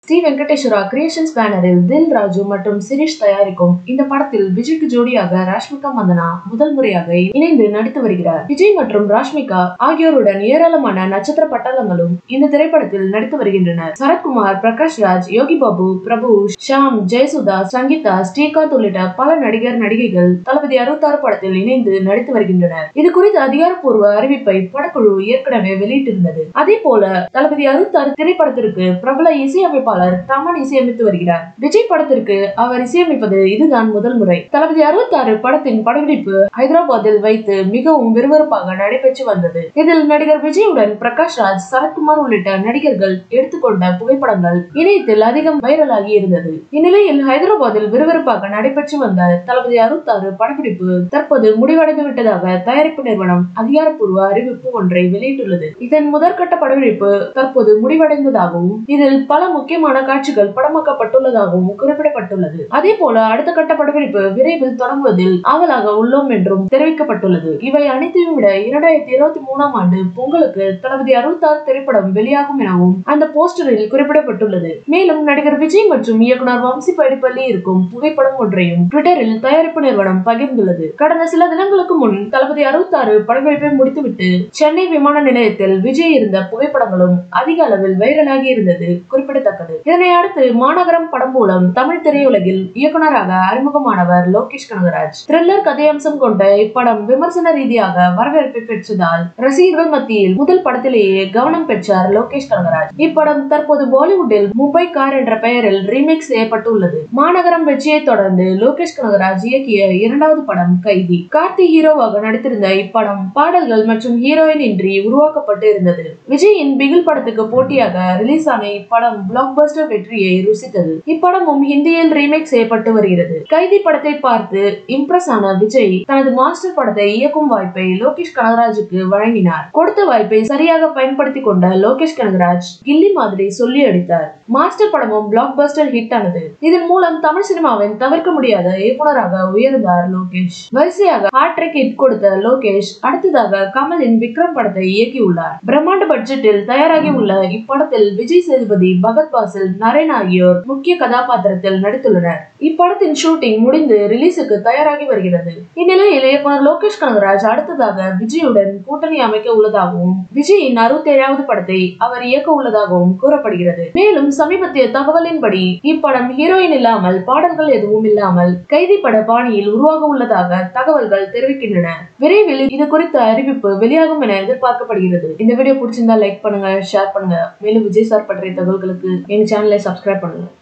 Sri Venkateswara creations பேனரில் தில் ராஜு மற்றும் சிரீஷ் தயாரிக்கும் இந்த படத்தில் விஜய்க்கு ஜோடியாக ராஷ்மிகா மந்தனா முதல் முறையாக இணைந்து நடித்து வருகிறார் விஜய் மற்றும் ராஷ்மிகா ஆகியோருடன் ஏராளமான நட்சத்திர பட்டாளங்களும் இந்த திரைப்படத்தில் நடித்து வருகின்றனர் சரத்குமார் பிரகாஷ் ராஜ் யோகி பாபு பிரபு ஷாம் ஜெயசுதா சங்கீதா ஸ்ரீகாந்த் உள்ளிட்ட பல நடிகர் நடிகைகள் தளபதி அறுபத்தாறு படத்தில் இணைந்து நடித்து வருகின்றனர் இது குறித்த அதிகாரப்பூர்வ அறிவிப்பை படக்குழு ஏற்கனவே வெளியிட்டிருந்தது அதே போல தளபதி அறுபத்தாறு திரைப்படத்திற்கு பிரபல இசையமைப்பாளர் தமன் இசையமைத்து வருகிறார் விஜய் படத்திற்கு அவர் இசையமைப்பது இதுதான் முதல் முறை தளபதி அறுபத்தாறு படத்தின் படப்பிடிப்பு ஹைதராபாத்தில் வைத்து மிகவும் விறுவிறுப்பாக நடைபெற்று வந்தது இதில் நடிகர் விஜயுடன் பிரகாஷ் ராஜ் சரத்குமார் உள்ளிட்ட நடிகர்கள் எடுத்துக்கொண்ட புகைப்படங்கள் இணையத்தில் அதிகம் வைரலாகி இருந்தது இந்நிலையில் ஹைதராபாத்தில் விறுவிறுப்பாக நடைபெற்று வந்த தளபதி அறுபத்தாறு படப்பிடிப்பு தற்போது முடிவடைந்து விட்டதாக தயாரிப்பு நிறுவனம் அதிகாரப்பூர்வ அறிவிப்பு ஒன்றை வெளியிட்டுள்ளது இதன் முதற்கட்ட படப்பிடிப்பு தற்போது முடிவடைந்ததாகவும் இதில் பல முக்கியமான காட்சிகள் படமாக்கப்பட்டுள்ளதாகவும் குறிப்பிடப்பட்டுள்ளது அதே போல அடுத்த கட்ட படப்பிடிப்பு விரைவில் தொடங்குவதில் ஆவலாக உள்ளோம் என்றும் தெரிவிக்கப்பட்டுள்ளது இவை அனைத்தையும் விட இரண்டாயிரத்தி இருபத்தி மூணாம் ஆண்டு பொங்கலுக்கு தளபதி அறுபத்தாறு திரைப்படம் வெளியாகும் எனவும் அந்த போஸ்டரில் குறிப்பிடப்பட்டுள்ளது மேலும் நடிகர் விஜய் மற்றும் இயக்குனர் வம்சி பைடிப்பள்ளி இருக்கும் புகைப்படம் ஒன்றையும் ட்விட்டரில் தயாரிப்பு நிறுவனம் பகிர்ந்துள்ளது கடந்த சில தினங்களுக்கு முன் தளபதி அறுபத்தாறு படப்பிடிப்பை முடித்துவிட்டு சென்னை விமான நிலையத்தில் விஜய் இருந்த புகைப்படங்களும் அதிக அளவில் வைரலாகி இருந்தது குறிப்பிடத்தக்கது இதனை அடுத்து மாநகரம் படம் மூலம் தமிழ் திரையுலகில் இயக்குனராக அறிமுகமானவர் லோகேஷ் கனகராஜ் த்ரில்லர் கதையம்சம் கொண்ட இப்படம் விமர்சன ரீதியாக வரவேற்பை பெற்றதால் ரசிகர்கள் மத்தியில் முதல் படத்திலேயே கவனம் பெற்றார் லோகேஷ் கனகராஜ் இப்படம் தற்போது பாலிவுட்டில் மும்பை கார் என்ற பெயரில் ரீமேக் செய்யப்பட்டுள்ளது மாநகரம் வெற்றியை தொடர்ந்து லோகேஷ் கனகராஜ் இயக்கிய இரண்டாவது படம் கைதி கார்த்தி ஹீரோவாக நடித்திருந்த இப்படம் பாடல்கள் மற்றும் ஹீரோயின் இன்றி உருவாக்கப்பட்டு இருந்தது விஜயின் பிகில் படத்துக்கு போட்டியாக ரிலீஸ் ஆன இப்படம் பிளாக் பஸ்டர் வெற்றியை ருசித்தது இப்படமும் ஹிந்தியில் ரீமேக் செய்யப்பட்டு வருகிறது கைதி படத்தை பார்த்து இம்ப்ரெஸ் ஆன விஜய் தனது மாஸ்டர் படத்தை இயக்கும் வாய்ப்பை லோகேஷ் கனகராஜுக்கு வழங்கினார் கொடுத்த வாய்ப்பை சரியாக பயன்படுத்திக் கொண்ட லோகேஷ் கனகராஜ் கில்லி மாதிரி சொல்லி அடித்தார் மாஸ்டர் படமும் பிளாக் பஸ்டர் ஹிட் ஆனது இதன் மூலம் தமிழ் சினிமாவின் தவிர்க்க முடியாத இயக்குனராக உயர்ந்தார் லோகேஷ் வரிசையாக ஹாட்ரிக் ஹிட் கொடுத்த லோகேஷ் அடுத்ததாக கமலின் விக்ரம் படத்தை இயக்கியுள்ளார் பிரம்மாண்ட பட்ஜெட்டில் தயாராகி உள்ள இப்படத்தில் விஜய் சேதுபதி பகத் பாசில் நரேன் ஆகியோர் முக்கிய கதாபாத்திரத்தில் நடித்துள்ளனர் இப்படத்தின் ஷூட்டிங் முடிந்து ரிலீஸுக்கு தயாராகி வருகிறது இந்நிலையில் இயக்குனர் லோகேஷ் கனகராஜ் அடுத்ததாக விஜயுடன் கூட்டணி அமைக்க உள்ளதாகவும் விஜயின் அறுபத்தி ஏழாவது படத்தை அவர் இயக்க உள்ளதாகவும் கூறப்படுகிறது மேலும் சமீபத்திய தகவலின்படி இப்படம் ஹீரோயின் இல்லாமல் பாடல்கள் எதுவும் இல்லாமல் கைதி பட பாணியில் உருவாக உள்ளதாக தகவல்கள் தெரிவிக்கின்றன விரைவில் இது குறித்த அறிவிப்பு வெளியாகும் என எதிர்பார்க்கப்படுகிறது இந்த வீடியோ பிடிச்சிருந்தா லைக் பண்ணுங்க ஷேர் பண்ணுங்க மேலும் விஜய் சார் பற்றிய தகவல்களுக்கு எங்க சேனலை சப்ஸ்கிரைப் பண்ணுங்க